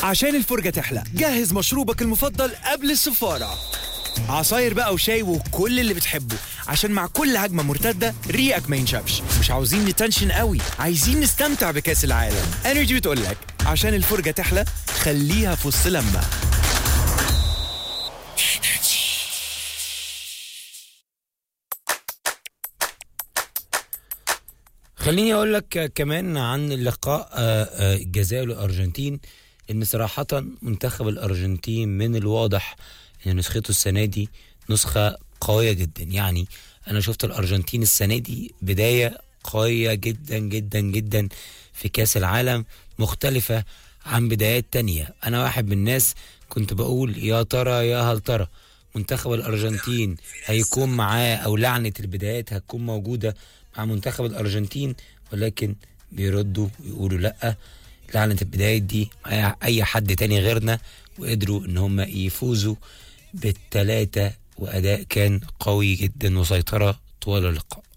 عشان الفرجة تحلى جهز مشروبك المفضل قبل السفارة عصاير بقى وشاي وكل اللي بتحبه عشان مع كل هجمة مرتدة ريقك ما ينشفش مش عاوزين نتنشن قوي عايزين نستمتع بكأس العالم انرجي بتقولك عشان الفرجة تحلى خليها في وسط لما خليني اقول لك كمان عن اللقاء آه، آه، الجزائر والارجنتين ان صراحه منتخب الارجنتين من الواضح ان نسخته السنه دي نسخه قويه جدا يعني انا شفت الارجنتين السنه دي بدايه قويه جدا جدا جدا في كاس العالم مختلفه عن بدايات تانية انا واحد من الناس كنت بقول يا ترى يا هل ترى منتخب الارجنتين هيكون معاه او لعنه البدايات هتكون موجوده مع منتخب الارجنتين ولكن بيردوا ويقولوا لا لعنه البدايات دي مع اي حد تاني غيرنا وقدروا ان هم يفوزوا بالتلاتة واداء كان قوي جدا وسيطره طوال اللقاء